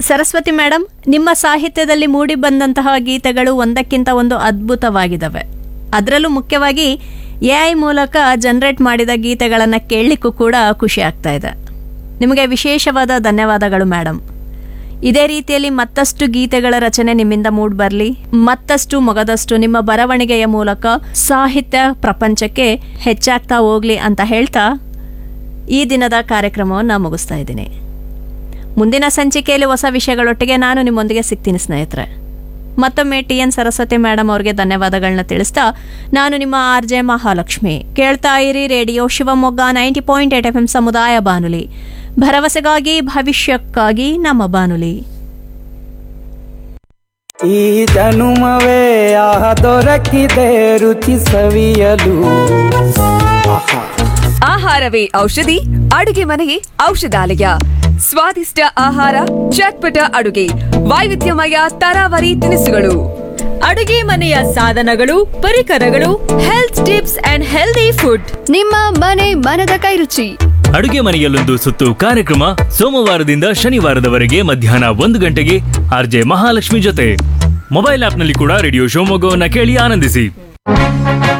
Saraswati madam ನಿಮ್ಮ ಸಾಹಿತ್ಯದಲ್ಲಿ ಮೂಡಿ ಬಂದಂತಹ ಗೀತೆಗಳು ಒಂದಕ್ಕಿಂತ ಒಂದು ಅದ್ಭುತವಾಗಿದ್ದಾವೆ ಅದರಲ್ಲೂ ಮುಖ್ಯವಾಗಿ ಎ ಐ ಮೂಲಕ ಜನರೇಟ್ ಮಾಡಿದ ಗೀತೆಗಳನ್ನು ಕೇಳಲಿಕ್ಕೂ ಕೂಡ ಖುಷಿ ಆಗ್ತಾ ಇದೆ ನಿಮಗೆ ವಿಶೇಷವಾದ ಧನ್ಯವಾದಗಳು ಮೇಡಮ್ ಇದೇ ರೀತಿಯಲ್ಲಿ ಮತ್ತಷ್ಟು ಗೀತೆಗಳ ರಚನೆ ನಿಮ್ಮಿಂದ ಮೂಡ್ ಬರಲಿ ಮತ್ತಷ್ಟು ಮೊಗದಷ್ಟು ನಿಮ್ಮ ಬರವಣಿಗೆಯ ಮೂಲಕ ಸಾಹಿತ್ಯ ಪ್ರಪಂಚಕ್ಕೆ ಹೆಚ್ಚಾಗ್ತಾ ಹೋಗ್ಲಿ ಅಂತ ಹೇಳ್ತಾ ಈ ದಿನದ ಕಾರ್ಯಕ್ರಮವನ್ನು ಮುಗಿಸ್ತಾ ಇದ್ದೀನಿ ಮುಂದಿನ ಸಂಚಿಕೆಯಲ್ಲಿ ಹೊಸ ವಿಷಯಗಳೊಟ್ಟಿಗೆ ನಾನು ನಿಮ್ಮೊಂದಿಗೆ ಸಿಗ್ತೀನಿ ಸ್ನೇಹಿತರೆ ಮತ್ತೊಮ್ಮೆ ಟಿ ಎನ್ ಸರಸ್ವತಿ ಮೇಡಮ್ ಅವ್ರಿಗೆ ಧನ್ಯವಾದಗಳನ್ನ ತಿಳಿಸ್ತಾ ನಾನು ನಿಮ್ಮ ಆರ್ ಜೆ ಮಹಾಲಕ್ಷ್ಮಿ ಕೇಳ್ತಾ ಇರಿ radio Shivamogga ninety point eight F M ಸಮುದಾಯ ಬಾನುಲಿ ಭರವಸೆಗಾಗಿ ಭವಿಷ್ಯಕ್ಕಾಗಿ ನಮ್ಮ ಬಾನುಲಿ ಈ ಜನುಮವೇ ಆಹ ದೊರಕಿದೆ ರುಚಿ ಸವಿಯಲು ಆಹಾ ಆಹಾರವೇ ಔಷಧಿ ಅಡುಗೆ ಮನೆಯೇ ಔಷಧಾಲಯ ಸ್ವಾದಿಷ್ಟ ಆಹಾರ ಚಟ್ಪಟ ಅಡುಗೆ ವೈವಿಧ್ಯಮಯ ತರಾವರಿ ತಿನಿಸುಗಳು ಅಡುಗೆ ಮನೆಯ ಸಾಧನಗಳು ಪರಿಕರಗಳು health tips and healthy food ನಿಮ್ಮ ಮನೆ ಮನದ ಕೈರುಚಿ ಅಡುಗೆ ಮನೆಯಲ್ಲೊಂದು ಸುತ್ತು ಕಾರ್ಯಕ್ರಮ ಸೋಮವಾರದಿಂದ ಶನಿವಾರದವರೆಗೆ ಮಧ್ಯಾಹ್ನ ಒಂದು ಗಂಟೆಗೆ ಆರ್ಜೆ ಮಹಾಲಕ್ಷ್ಮಿ ಜೊತೆ ಮೊಬೈಲ್ ಆಪ್ನಲ್ಲಿ ಕೂಡ ರೇಡಿಯೋ ಶಿವಮೊಗ್ಗವನ್ನ ಕೇಳಿ ಆನಂದಿಸಿ